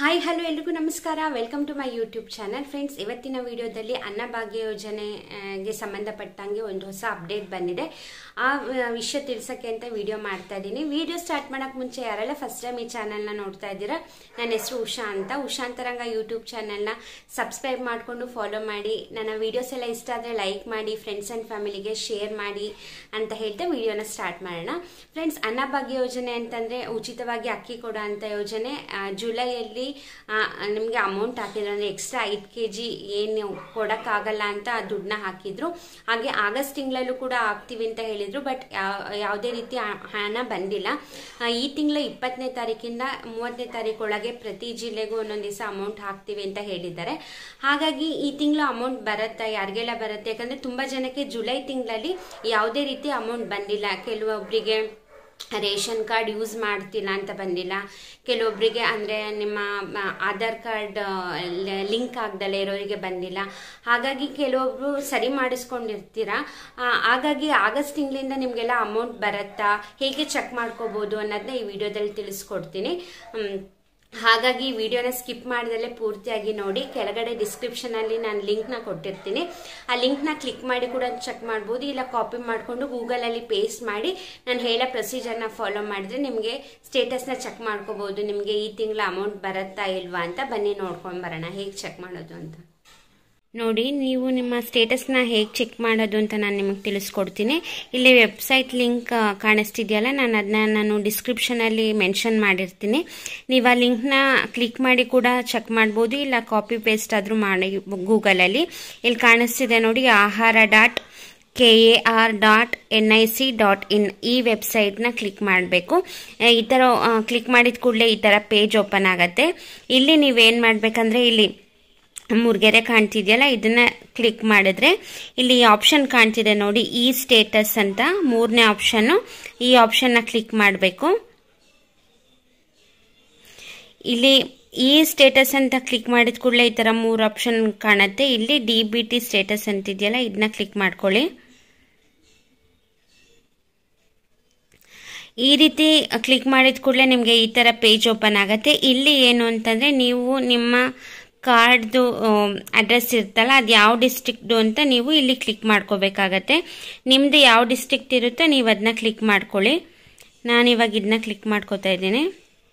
Hi hello ಎಲ್ರಿಗೂ ನಮಸ್ಕಾರ welcome to my YouTube channel friends ಇವತ್ತಿನ ವಿಡಿಯೋದಲ್ಲಿ ಅನ್ನಭಾಗ್ಯ ಯೋಜನೆಗೆ ಸಂಬಂಧಪಟ್ಟಂಗೆ ಒಂದು ಹೊಸ ಅಪ್ಡೇಟ್ ಬಂದಿದೆ ಆ ಆ, ವಿಷಯ ತಿಳಿಸೋಕ್ಕೆ ಅಂತ ವಿಡಿಯೋ ಮಾಡ್ತಾ ಇದ್ದೀನಿ ವಿಡಿಯೋ ಸ್ಟಾರ್ಟ್ ಮಾಡೋಕ್ಕೆ ಮುಂಚೆ ಯಾರೆಲ್ಲ ಫಸ್ಟ್ ಟೈಮ್ ಈ ಚಾನಲ್ನ ನೋಡ್ತಾ ಇದ್ದೀರಾ ನನ್ನ ಹೆಸರು ಉಷಾ ಅಂತ ಉಷಾಂತರಂಗ ಯೂಟ್ಯೂಬ್ ಚಾನಲ್ನ ಸಬ್ಸ್ಕ್ರೈಬ್ ಮಾಡಿಕೊಂಡು ಫಾಲೋ ಮಾಡಿ ನನ್ನ ವಿಡಿಯೋಸ್ ಎಲ್ಲ ಇಷ್ಟ ಆದರೆ ಲೈಕ್ ಮಾಡಿ ಫ್ರೆಂಡ್ಸ್ ಆ್ಯಂಡ್ ಫ್ಯಾಮಿಲಿಗೆ ಶೇರ್ ಮಾಡಿ ಅಂತ ಹೇಳ್ತಾ ವಿಡಿಯೋನ ಸ್ಟಾರ್ಟ್ ಮಾಡೋಣ ಫ್ರೆಂಡ್ಸ್ ಅನ್ನಭಾಗ್ಯ ಯೋಜನೆ ಅಂತಂದರೆ ಉಚಿತವಾಗಿ ಅಕ್ಕಿ ಕೊಡೋ ಅಂಥ ಯೋಜನೆ ಆ, ಜುಲೈಯಲ್ಲಿ ನಿಮಗೆ ಅಮೌಂಟ್ ಹಾಕಿದ್ರು ಅಂದರೆ ಎಕ್ಸ್ಟ್ರಾ ಐದು ಕೆ ಜಿ ಏನು ಕೊಡೋಕ್ಕಾಗಲ್ಲ ಅಂತ ದುಡ್ಡನ್ನ ಹಾಕಿದ್ರು ಹಾಗೆ ಆಗಸ್ಟ್ ತಿಂಗಳಲ್ಲೂ ಕೂಡ ಹಾಕ್ತೀವಿ ಅಂತ ಹೇಳಿದ್ರು ಬಟ್ ಯಾವುದೇ ರೀತಿ ಹ- ಹಣ ಬಂದಿಲ್ಲ ಆ, ಈ ತಿಂಗಳ ಇಪ್ಪತ್ತನೇ ತಾರೀಕಿಂದ ಮೂವತ್ತನೇ ತಾರೀಕೊಳಗೆ ಪ್ರತಿ ಜಿಲ್ಲೆಗೂ ಒಂದೊಂದು ದಿವಸ ಅಮೌಂಟ್ ಹಾಕ್ತೀವಿ ಅಂತ ಹೇಳಿದ್ದಾರೆ ಹಾಗಾಗಿ ಈ ತಿಂಗಳು ಅಮೌಂಟ್ ಬರುತ್ತಾ ಯಾರಿಗೆಲ್ಲ ಬರುತ್ತೆ ಯಾಕಂದರೆ ತುಂಬ ಜನಕ್ಕೆ ಜುಲೈ ತಿಂಗಳಲ್ಲಿ ಯಾವುದೇ ರೀತಿ ಅಮೌಂಟ್ ಬಂದಿಲ್ಲ ಕೆಲವೊಬ್ಬರಿಗೆ ರೇಷನ್ ಕಾರ್ಡ್ ಯೂಸ್ ಮಾಡ್ತಿಲ್ಲ ಅಂತ ಬಂದಿಲ್ಲ ಕೆಲವೊಬ್ಬರಿಗೆ ಅಂದರೆ ನಿಮ್ಮ ಮ, ಆಧಾರ್ ಕಾರ್ಡ್ ಲಿಂಕ್ ಆಗ್ದಲೇ ಇರೋರಿಗೆ ಬಂದಿಲ್ಲ ಹಾಗಾಗಿ ಕೆಲವೊಬ್ರು ಸರಿ ಮಾಡಿಸ್ಕೊಂಡಿರ್ತೀರ ಆ, ಹಾಗಾಗಿ ಆಗಸ್ಟ್ ತಿಂಗಳಿಂದ ನಿಮಗೆಲ್ಲ ಅಮೌಂಟ್ ಬರುತ್ತಾ ಹೇಗೆ ಚೆಕ್ ಮಾಡ್ಕೋಬೋದು ಅನ್ನೋದನ್ನ ಈ ವಿಡಿಯೋದಲ್ಲಿ ತಿಳಿಸ್ಕೊಡ್ತೀನಿ ಹ್ಮ್. ಹಾಗಾಗಿ ಈ ವಿಡಿಯೋನ ಸ್ಕಿಪ್ ಮಾಡ್ದಲ್ಲೇ ಪೂರ್ತಿಯಾಗಿ ನೋಡಿ ಕೆಳಗಡೆ ಡಿಸ್ಕ್ರಿಪ್ಷನಲ್ಲಿ ನಾನು ಲಿಂಕ್ನ ಕೊಟ್ಟಿರ್ತೀನಿ ಆ ಲಿಂಕ್ನ ಕ್ಲಿಕ್ ಮಾಡಿ ಕೂಡ ಚೆಕ್ ಮಾಡ್ಬೋದು ಇಲ್ಲ ಕಾಪಿ ಮಾಡಿಕೊಂಡು ಗೂಗಲಲ್ಲಿ ಪೇಸ್ಟ್ ಮಾಡಿ ನಾನು ಹೇಳೋ ಪ್ರೊಸೀಜರ್ನ ಫಾಲೋ ಮಾಡಿದ್ರೆ ನಿಮಗೆ ಸ್ಟೇಟಸ್ನ ಚೆಕ್ ಮಾಡ್ಕೋಬೋದು ನಿಮಗೆ ಈ ತಿಂಗಳ ಅಮೌಂಟ್ ಬರುತ್ತಾ ಇಲ್ವಾ ಅಂತ ಬನ್ನಿ ನೋಡ್ಕೊಂಡು ಬರೋಣ ಹೇಗೆ ಚೆಕ್ ಮಾಡೋದು ಅಂತ ನೋಡಿ ನೀವು ನಿಮ್ಮ ಸ್ಟೇಟಸ್ನ ಹೇಗೆ ಚೆಕ್ ಮಾಡೋದು ಅಂತ ನಾನು ನಿಮಗೆ ತಿಳಿಸ್ಕೊಡ್ತೀನಿ ಇಲ್ಲಿ ವೆಬ್ಸೈಟ್ ಲಿಂಕ್ ಆ, ಕಾಣಿಸ್ತಿದೆಯಲ್ಲ ನಾನು ಅದನ್ನ ನಾನು ಡಿಸ್ಕ್ರಿಪ್ಷನಲ್ಲಿ ಮೆನ್ಷನ್ ಮಾಡಿರ್ತೀನಿ ನೀವು ಆ ಲಿಂಕ್ನ ಕ್ಲಿಕ್ ಮಾಡಿ ಕೂಡ ಚೆಕ್ ಮಾಡ್ಬೋದು ಇಲ್ಲ ಕಾಪಿ ಪೇಸ್ಟ್ ಆದರೂ ಮಾಡಿ ಗೂಗಲಲ್ಲಿ ಇಲ್ಲಿ ಕಾಣಿಸ್ತಿದೆ ನೋಡಿ ahara dot K A R dot N I C dot in ಈ ವೆಬ್ಸೈಟ್ನ ಕ್ಲಿಕ್ ಮಾಡಬೇಕು ಈ ಥರ ಕ್ಲಿಕ್ ಮಾಡಿದ ಕೂಡಲೇ ಈ ಥರ ಪೇಜ್ ಓಪನ್ ಆಗುತ್ತೆ ಇಲ್ಲಿ ನೀವೇನು ಮಾಡಬೇಕಂದ್ರೆ ಇಲ್ಲಿ ಮೂರ್ಗೆರೆ ಕಾಣ್ತಿದೆಯಲ್ಲ ಇದನ್ನ ಕ್ಲಿಕ್ ಮಾಡಿದ್ರೆ ಇಲ್ಲಿ ಆಪ್ಷನ್ ಕಾಣ್ತಿದೆ ನೋಡಿ ಈ ಸ್ಟೇಟಸ್ ಅಂತ ಮೂರನೇ ಆಪ್ಷನ್ನು ಈ ಆಪ್ಷನ್ನ ಕ್ಲಿಕ್ ಮಾಡಬೇಕು ಇಲ್ಲಿ ಈ ಸ್ಟೇಟಸ್ ಅಂತ ಕ್ಲಿಕ್ ಮಾಡಿದ ಕೂಡಲೇ ಈ ಥರ ಮೂರು ಆಪ್ಷನ್ ಕಾಣುತ್ತೆ ಇಲ್ಲಿ ಡಿ ಬಿ ಟಿ ಸ್ಟೇಟಸ್ ಅಂತಿದೆಯಲ್ಲ ಇದನ್ನ ಕ್ಲಿಕ್ ಮಾಡ್ಕೊಳ್ಳಿ ಈ ರೀತಿ ಕ್ಲಿಕ್ ಮಾಡಿದ ಕೂಡಲೇ ನಿಮಗೆ ಈ ಥರ ಪೇಜ್ ಓಪನ್ ಆಗುತ್ತೆ ಇಲ್ಲಿ ಏನು ಅಂತಂದರೆ ನೀವು ನಿಮ್ಮ ಕಾರ್ಡ್ದು ಅಡ್ರೆಸ್ ಇರುತ್ತಲ್ಲ ಅದು ಯಾವ ಡಿಸ್ಟ್ರಿಕ್ಟು ಅಂತ ನೀವು ಇಲ್ಲಿ ಕ್ಲಿಕ್ ಮಾಡ್ಕೋಬೇಕಾಗತ್ತೆ ನಿಮ್ಮದು ಯಾವ ಡಿಸ್ಟ್ರಿಕ್ಟ್ ಇರುತ್ತೋ ನೀವು ಅದನ್ನ ಕ್ಲಿಕ್ ಮಾಡ್ಕೊಳ್ಳಿ ನಾನು ಇವಾಗ ಇದನ್ನ ಕ್ಲಿಕ್ ಮಾಡ್ಕೋತಾ ಇದ್ದೀನಿ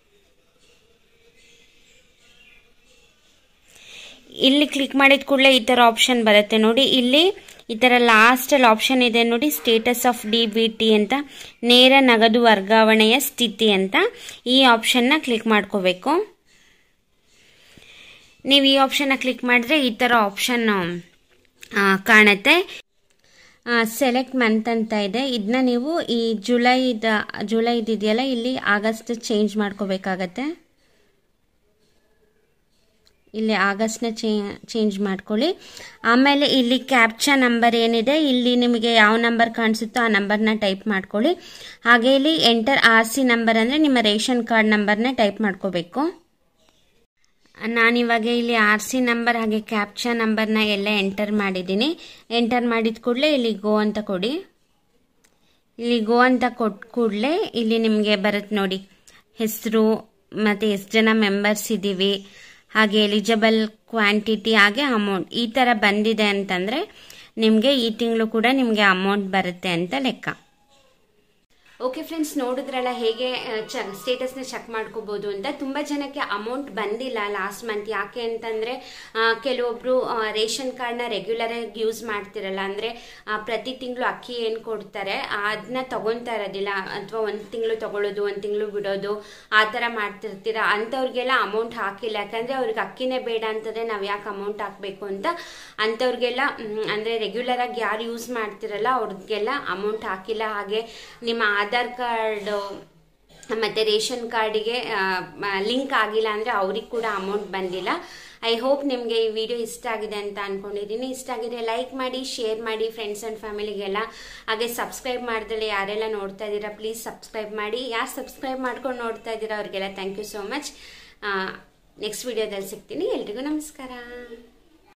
ಇಲ್ಲಿ ಕ್ಲಿಕ್ ಮಾಡಿದ ಕೂಡಲೇ ಈ ಥರ ಆಪ್ಷನ್ ಬರುತ್ತೆ ನೋಡಿ ಇಲ್ಲಿ ಈ ಥರ ಲಾಸ್ಟಲ್ಲಿ ಆಪ್ಷನ್ ಇದೆ ನೋಡಿ status of D B T ಅಂತ ನೇರ ನಗದು ವರ್ಗಾವಣೆಯ ಸ್ಥಿತಿ ಅಂತ ಈ ಆಪ್ಷನ್ನ ಕ್ಲಿಕ್ ಮಾಡ್ಕೋಬೇಕು ನೀವು ಈ ಆಪ್ಷನ್ನ ಕ್ಲಿಕ್ ಮಾಡಿದ್ರೆ ಈ ಥರ ಆಪ್ಷನ್ ಕಾಣುತ್ತೆ ಸೆಲೆಕ್ಟ್ ಮಂತ್ ಅಂತ ಇದೆ ಇದನ್ನ ನೀವು ಈ ಜುಲೈದ ಜುಲೈದು ಇದೆಯಲ್ಲ ಇಲ್ಲಿ ಆಗಸ್ಟ್ ಚೇಂಜ್ ಮಾಡ್ಕೋಬೇಕಾಗತ್ತೆ ಇಲ್ಲಿ ಆಗಸ್ಟ್ನ ಚೇಂಜ್ ಮಾಡ್ಕೊಳ್ಳಿ ಆಮೇಲೆ ಇಲ್ಲಿ ಕ್ಯಾಪ್ಚಾ ನಂಬರ್ ಏನಿದೆ ಇಲ್ಲಿ ನಿಮಗೆ ಯಾವ ನಂಬರ್ ಕಾಣಿಸುತ್ತೋ ಆ ನಂಬರ್ನ ಟೈಪ್ ಮಾಡ್ಕೊಳ್ಳಿ ಹಾಗೆ ಇಲ್ಲಿ ಎಂಟರ್ ಆರ್ ಸಿ ನಂಬರ್ ಅಂದರೆ ನಿಮ್ಮ ರೇಷನ್ ಕಾರ್ಡ್ ನಂಬರ್ನ ಟೈಪ್ ಮಾಡ್ಕೋಬೇಕು ನಾನಿವಾಗ ಇಲ್ಲಿ ಆರ್ ಸಿ ನಂಬರ್ ಹಾಗೆ ಕ್ಯಾಪ್ಚಾ ನಂಬರ್ನ ಎಲ್ಲ ಎಂಟರ್ ಮಾಡಿದ್ದೀನಿ ಎಂಟರ್ ಮಾಡಿದ ಕೂಡಲೇ ಇಲ್ಲಿ ಗೋ ಅಂತ ಕೊಡಿ ಇಲ್ಲಿ ಗೋ ಅಂತ ಕೊಟ್ಟ ಕೂಡಲೇ ಇಲ್ಲಿ ನಿಮಗೆ ಬರುತ್ತೆ ನೋಡಿ ಹೆಸರು ಮತ್ತು ಎಷ್ಟು ಜನ ಮೆಂಬರ್ಸ್ ಇದ್ದೀವಿ ಹಾಗೆ ಎಲಿಜಿಬಲ್ ಕ್ವಾಂಟಿಟಿ ಹಾಗೆ ಅಮೌಂಟ್ ಈ ಥರ ಬಂದಿದೆ ಅಂತಂದರೆ ನಿಮಗೆ ಈ ತಿಂಗಳು ಕೂಡ ನಿಮಗೆ ಅಮೌಂಟ್ ಬರುತ್ತೆ ಅಂತ ಲೆಕ್ಕ ಓಕೆ ಫ್ರೆಂಡ್ಸ್ ನೋಡಿದ್ರಲ್ಲ ಹೇಗೆ ಸ್ಟೇಟಸ್ನ ಚೆಕ್ ಮಾಡ್ಕೋಬೋದು ಅಂತ ತುಂಬ ಜನಕ್ಕೆ ಅಮೌಂಟ್ ಬಂದಿಲ್ಲ ಲಾಸ್ಟ್ ಮಂತ್ ಯಾಕೆ ಅಂತಂದರೆ ಕೆಲವೊಬ್ಬರು ರೇಷನ್ ಕಾರ್ಡ್ನ ರೆಗ್ಯುಲರ್ ಆಗಿ ಯೂಸ್ ಮಾಡ್ತಿರಲ್ಲ ಅಂದರೆ ಪ್ರತಿ ತಿಂಗಳು ಅಕ್ಕಿ ಏನು ಕೊಡ್ತಾರೆ ಅದನ್ನ ತಗೊತಾ ಇರೋದಿಲ್ಲ ಅಥವಾ ಒಂದು ತಿಂಗಳು ತಗೊಳ್ಳೋದು ಒಂದು ತಿಂಗಳು ಬಿಡೋದು ಆ ಥರ ಮಾಡ್ತಿರ್ತೀರ ಅಂಥವ್ರಿಗೆಲ್ಲ ಅಮೌಂಟ್ ಹಾಕಿಲ್ಲ ಯಾಕಂದರೆ ಅವ್ರಿಗೆ ಅಕ್ಕಿನೇ ಬೇಡ ಅಂತಂದರೆ ನಾವು ಯಾಕೆ ಅಮೌಂಟ್ ಹಾಕಬೇಕು ಅಂತ ಅಂಥವ್ರಿಗೆಲ್ಲ ಅಂದರೆ ರೆಗ್ಯುಲರ್ ಆಗಿ ಯಾರು ಯೂಸ್ ಮಾಡ್ತಿರಲ್ಲ ಅವ್ರಿಗೆಲ್ಲ ಅಮೌಂಟ್ ಹಾಕಿಲ್ಲ ಹಾಗೆ ನಿಮ್ಮ ಆಧಾರ್ ಕಾರ್ಡ್ ಮತ್ತು ರೇಷನ್ ಕಾರ್ಡಿಗೆ ಲಿಂಕ್ ಆಗಿಲ್ಲ ಅಂದರೆ ಅವ್ರಿಗೆ ಕೂಡ ಅಮೌಂಟ್ ಬಂದಿಲ್ಲ ಐ ಹೋಪ್ ನಿಮಗೆ ಈ ವಿಡಿಯೋ ಇಷ್ಟ ಆಗಿದೆ ಅಂತ ಅನ್ಕೊಂಡಿದ್ದೀನಿ ಇಷ್ಟ ಆಗಿದೆ ಲೈಕ್ ಮಾಡಿ ಶೇರ್ ಮಾಡಿ ಫ್ರೆಂಡ್ಸ್ ಆ್ಯಂಡ್ ಫ್ಯಾಮಿಲಿಗೆಲ್ಲ ಹಾಗೆ ಸಬ್ಸ್ಕ್ರೈಬ್ ಮಾಡ್ದಲೆ ಯಾರೆಲ್ಲ ನೋಡ್ತಾ ಇದ್ದೀರಾ ಪ್ಲೀಸ್ ಸಬ್ಸ್ಕ್ರೈಬ್ ಮಾಡಿ ಯಾರು ಸಬ್ಸ್ಕ್ರೈಬ್ ಮಾಡ್ಕೊಂಡು ನೋಡ್ತಾ ಇದ್ದೀರಾ ಅವ್ರಿಗೆಲ್ಲ thank you so much next ವಿಡಿಯೋದಲ್ಲಿ ಸಿಗ್ತೀನಿ ಎಲ್ರಿಗೂ ನಮಸ್ಕಾರ